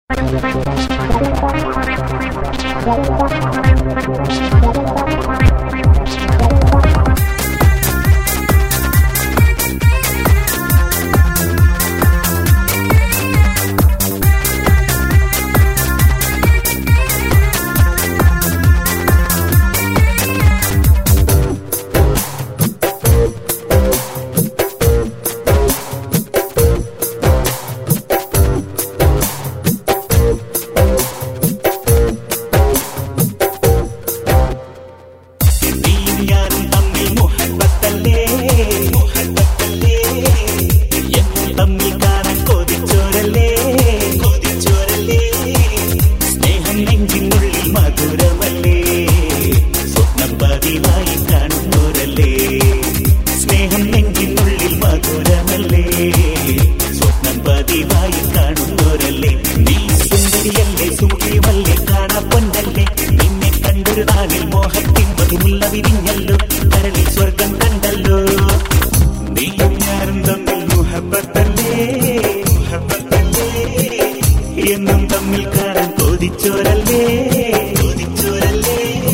നീയും ഞാനും തമ്മിൽ മുഹബത്തല്ലേ മുഹബത്തല്ലേ എന്നും തമ്മിൽ കാണാൻ കൊതിച്ചോരല്ലേ കൊതിച്ചോരല്ലേ സ്നേഹം നെഞ്ചിനുള്ളിൽ മധുരമല്ലേ സ്വപ്നം പതിവായി കാണുന്നോരല്ലേ സ്നേഹം നെഞ്ചിനുള്ളിൽ മധുരമല്ലേ സ്വപ്നം പതിവായി കാണുന്നോരല്ലേ നീ സുന്ദരിയല്ലേ സുഖിയുമല്ലേ കാണാ പൊന്നല്ലേ നിന്നെ കണ്ടൊരു നാളിൽ മോഹത്തിൻ മധുമുള്ള വിരിഞ്ഞല്ലോ കരളിൽ സ്വർഗം കണ്ടല്ലോ നീയും ഞാനും തമ്മിൽ മുഹബത്തല്ലേ മുഹബത്തല്ലേ എന്നും തമ്മിൽ കാണാൻ കൊതിച്ചോരല്ലേ കൊതിച്ചോരല്ലേ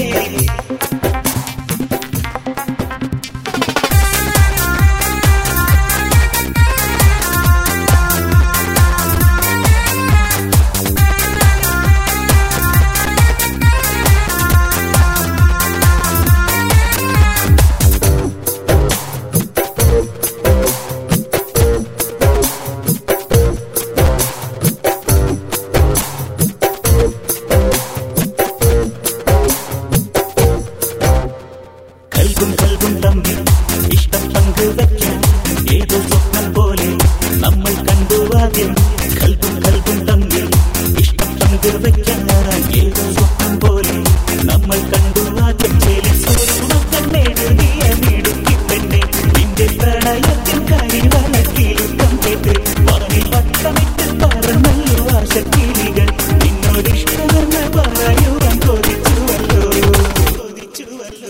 കൽബും കൽബും തമ്മിൽ ഇഷ്ടം പങ്കുവയ്ക്കാൻ ഏതോ സ്വപ്നം പോലെ നമ്മൾ കണ്ടു ആദ്യം കൽബും കൽബും തമ്മിൽ ഇഷ്ടം പങ്കുവയ്ക്കാൻ ഏതോ സ്വപ്നം പോലെ നമ്മൾ കണ്ടു ആദ്യം ചേലി കണ്ണെഴുതിയ മിടുക്കി പെണ്ണെ നിന്റെ പ്രണയത്തിൻ കരിവളക്കിലുക്കം കേട്ട് വാനിൽ വട്ടമിട്ട് പറന്നല്ലോ ആശക്കിളികൾ നിന്നോടിഷ്ടമെന്ന് പറയുവാൻ കൊതിച്ചുവല്ലോ കൊതിച്ചുവല്ലോ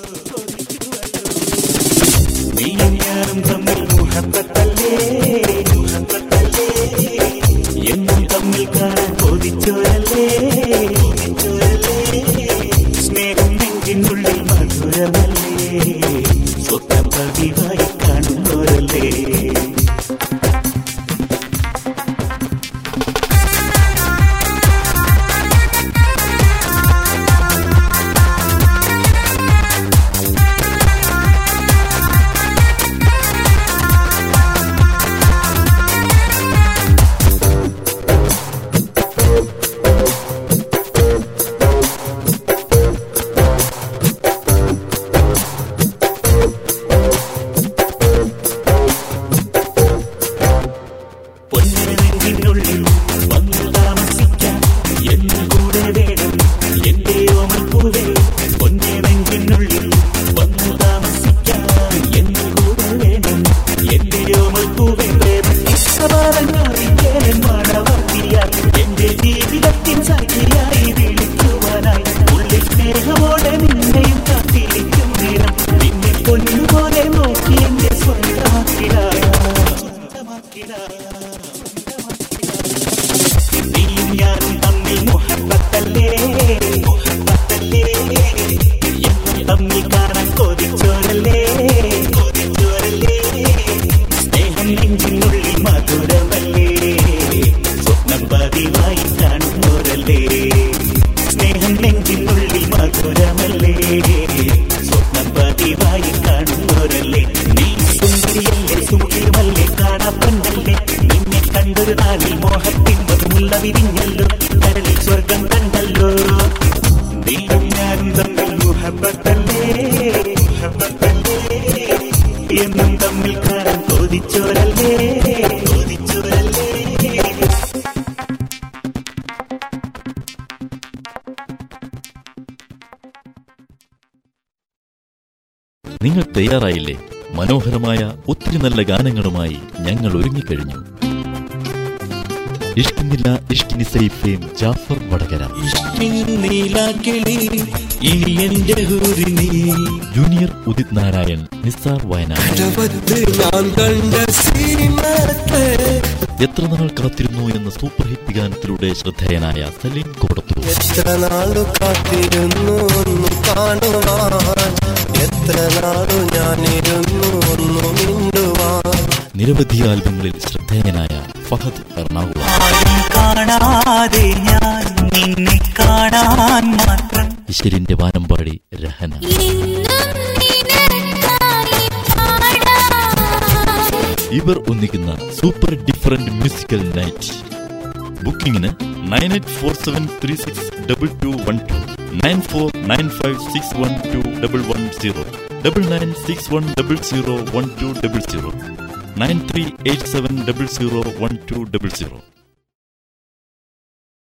നീയും ഞാനും തമ്മിൽ മുഹബത്തല്ലേ മുഹബത്തല്ലേ എന്നും തമ്മിൽ കാണാൻ കൊതിച്ചോരല്ലേ കൊതിച്ചോരല്ലേ സ്നേഹം നെഞ്ചിനുള്ളിൽ മധുരമല്ലേ സ്വപ്നം പതിവായി കാണുന്നോരല്ലേ പൊന്നിന് നെഞ്ചിനുള്ളിൽ വന്നു താമസിക്കാൻ എന്നും കൂടെ വേണം എന്റെ ഓമൽ പൂവേ പൊന്നെ നെഞ്ചിനുള്ളിൽ വന്നു താമസിക്കാൻ എന്നും കൂടെ വേണം എന്റെ ഓമൽ പൂവേ പറഞ്ഞറിയാൻ മണവർത്തിയായി എന്റെ ജീവിതത്തിൻ സഖിയായി വിളിക്കുവാനായി ഉള്ളിൽ സ്നേഹമോടെ നിന്നെയും കാത്തിരിക്കും നേരം നിന്നെ പൊന്നുപോലെ നോക്കി എന്റെ സ്വന്തമാക്കിടാ സ്വന്തമാക്കിടാ നീയും ഞാനും തമ്മിൽ മുഹബത്തല്ലേ മുഹബത്തല്ലേ എന്നും തമ്മിൽ കാണാൻ കൊതിച്ചോരല്ലേ കൊതിച്ചോരല്ലേ സ്നേഹം നെഞ്ചിനുള്ളിൽ മധുരമല്ലേ സ്വപ്നം പതിവായി കാണുന്നോരല്ലേ സ്നേഹം നെഞ്ചിനുള്ളിൽ മധുരമല്ലേ സ്വപ്നം പതിവായി കാണുന്നോരല്ലേ നീ സുന്ദരിയല്ലേ സുഖിയുമല്ലേ കാണാപ്പന്നല്ലേ നിന്നെ കണ്ടൊരു നാളിൽ മോഹത്തിൻ മധുമുള്ള വിരിഞ്ഞല്ലോ കരളിൽ സ്വർഗം കണ്ടല്ലോ നീയും ഞാനും തമ്മിൽ മുഹബത്തല്ലേ മുഹബത്തല്ലേ എന്നും തമ്മിൽ കാണാൻ കൊതിച്ചോരല്ലേ കൊതിച്ചോരല്ലേ നിങ്ങൾ തയ്യാറായില്ലേ മനോഹരമായ ഒത്തിരി നല്ല ഗാനങ്ങളുമായി ഞങ്ങൾ ഒരുങ്ങിക്കഴിഞ്ഞു ഇഷ്കിന്നില്ല ഇഷ്കിനിസൈ ഫെയിം ജാഫർ വടകര നീലാക്കിളി ഇനി എന്റെ ഹൂറിനി ജൂനിയർ ഉദിത് നാരായൺ നിസാർ വയനാട് കടവത്ത് ഞാൻ കണ്ട സീമത്തെ എത്ര നാൾ കാത്തിരുന്നു എന്ന സൂപ്പർ ഹിറ്റ് ഗാനത്തിലൂടെ ശ്രദ്ധേയനായ സലീം കോടത്തൂർ എത്ര നാളു കാത്തിരുന്നു ഒന്നു കാണുവാൻ എത്ര നാളു ഞാനിരുന്നു ഒന്നു മിണ്ടുവാൻ നിരവധി ആൽബങ്ങളിൽ ശ്രദ്ധേയനായ ഫഹദ് എറണാകുളം ആരും കാണാതെ ഞാൻ നിന്നെ കാണാൻ മാത്രം ഇശ്വരിന്റെ വാനമ്പാടി രഹന ഇന്നും നിനക്കായി പാടാം ഇവർ ഒന്നിക്കുന്ന സൂപ്പർ ഡിഫറന്റ് മ്യൂസിക്കൽ നൈറ്റ് ബുക്കിംഗിന് nine eight four seven three six double two one two nine four nine five six one two double one zero double nine six one double zero one two double zero nine three eight seven double zero one two double zero